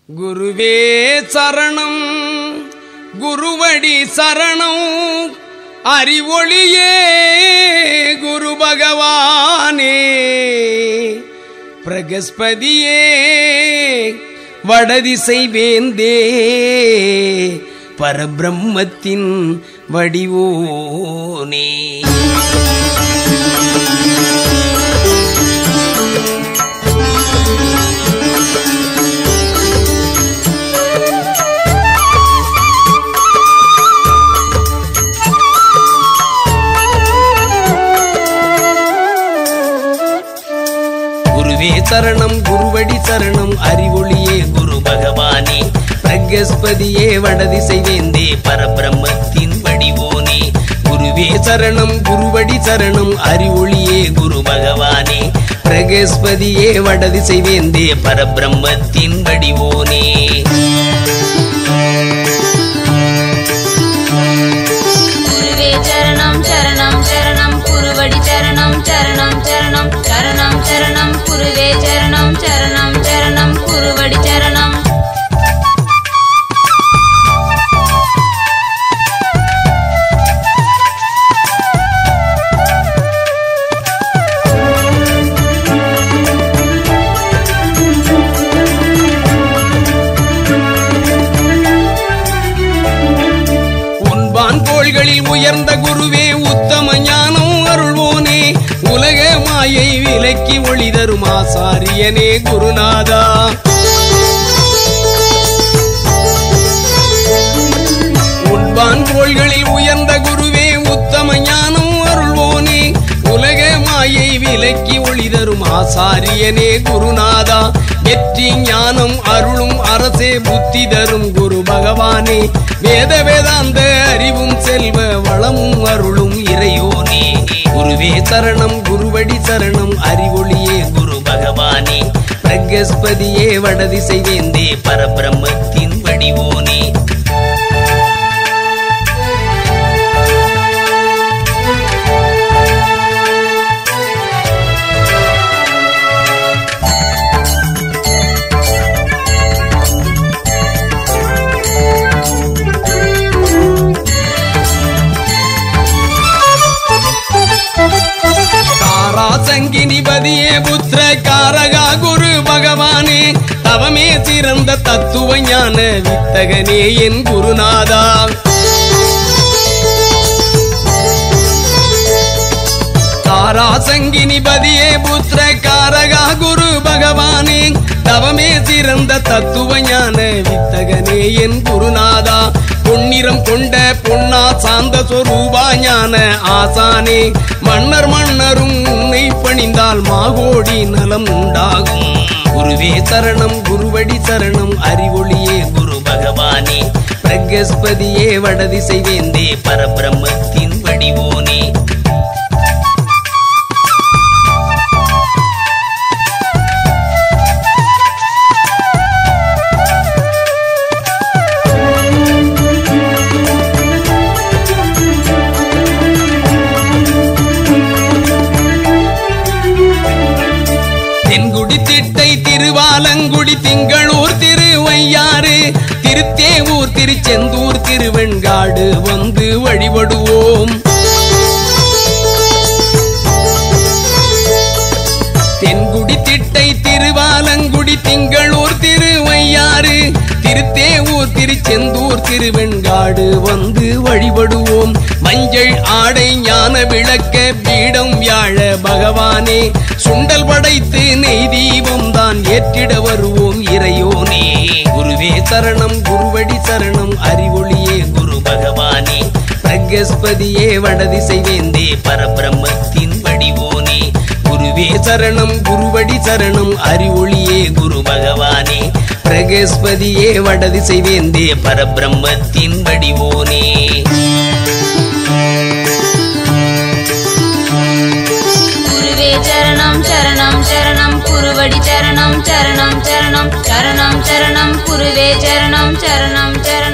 குருவே சரணம் குருவடி சரணம் அறிவொளியே குரு பகவானே பிரகஸ்பதியே வடதிசை வேந்தே பரபிரம்மத்தின் வடிவோனே குருவே சரணம் குருவடி சரணம் அறிவொளியே குரு பகவானே பிரகஸ்பதியே வடதிசை வேந்தே பரபிரம்மத்தின் வடிவோனே குருவே சரணம் குருவடி சரணம் அறிவொளியே குரு பகவானே பிரகஸ்பதியே வடதிசை வேந்தே பரபிரம்மத்தின் வடிவோனே குருவே சரணம் சரணம் சரணம் குருவடி சரணம் சரணம் சரணம் சரணம் சரணம் குருவே சரணம் சரணம் சரணம் குருவடி சரணம் உன்பான் கோள்களில் உயர்ந்த குருவே உத்தம ஞானம் அருள்வோனே உலக மாயை விலக்கி ஒளி தரும் ஆசாரியனே குருநாதா உன்பான் கோள்களில் உயர்ந்த குருவே உத்தம ஞானம் அருள்வோனே உலக மாயை விலக்கி ஒளி தரும் ஆசாரியனே குருநாதா வெற்றி ஞானம் அருளும் அரசே புத்தி தரும் குரு பகவானே வேத வேதாந்த அறிவும் செல்வ வளமும் அருளும் இறையோனே குருவே சரணம் குருவடி சரணம் அறிவொளியே குரு பகவானே பிரகஸ்பதியே வடதிசை வேந்தே பரபிரம்மத்தின் வடிவோனே தாரா சங்கினிபதியே புத்திர காரகா குரு பகவானே தவமே சிறந்த தத்துவ ஞான வித்தகனே என் குருநாதா தாரா சங்கினிபதியே புத்திர காரகா குரு பகவானே தவமே சிறந்த தத்துவ ஞான வித்தகனே என் குருநாதா பொன்னிறம் கொண்ட பொன்னா சாந்த சொரூபா ஞான ஆசானே மன்னர் மன்னரும் உன்னை பணிந்தால் மாகோடி நலம் உண்டாகும் குருவே சரணம் குருவடி சரணம் அறிவொளியே குரு பகவானே பிரகஸ்பதியே வடதிசை வேந்தே பரபிரம்மத்தின் வடிவோனே தென்குடி திட்டை திருவாலங்குடி திங்களூர் திருவையாறு திருத்தேவூர் திருச்செந்தூர் திருவெண்காடு வந்து வழிபடுவோம் தென்குடி திட்டை திருவாலங்குடி திங்களூர் திருவையாறு திருத்தேவூர் திருச்செந்தூர் திருவெண்காடு வந்து வழிபடுவோம் மஞ்சள் ஆடை ஞான விளக்க பீடம் வியாழ பகவானே சுண்டல் படைத்து நெய் தீபம் தான் ஏற்றிட வருவோம் இறையோனே குருவே சரணம் குருவடி சரணம் அறிவொளியே குரு பகவானே பிரகஸ்பதியே வடதிசை வேந்தே பரபிரம்மத்தின் வடிவோனே குருவே சரணம் குருவடி சரணம் அறிவொளியே குரு பகவானே பிரகஸ்பதியே வடதிசை வேந்தே பரபிரம்மத்தின் வடிவோனே குருவே சரணம் சரணம் சரணம் குருவடி சரணம் சரணம் சரணம் சரணம் சரணம் குருவே சரணம் சரணம் சரணம்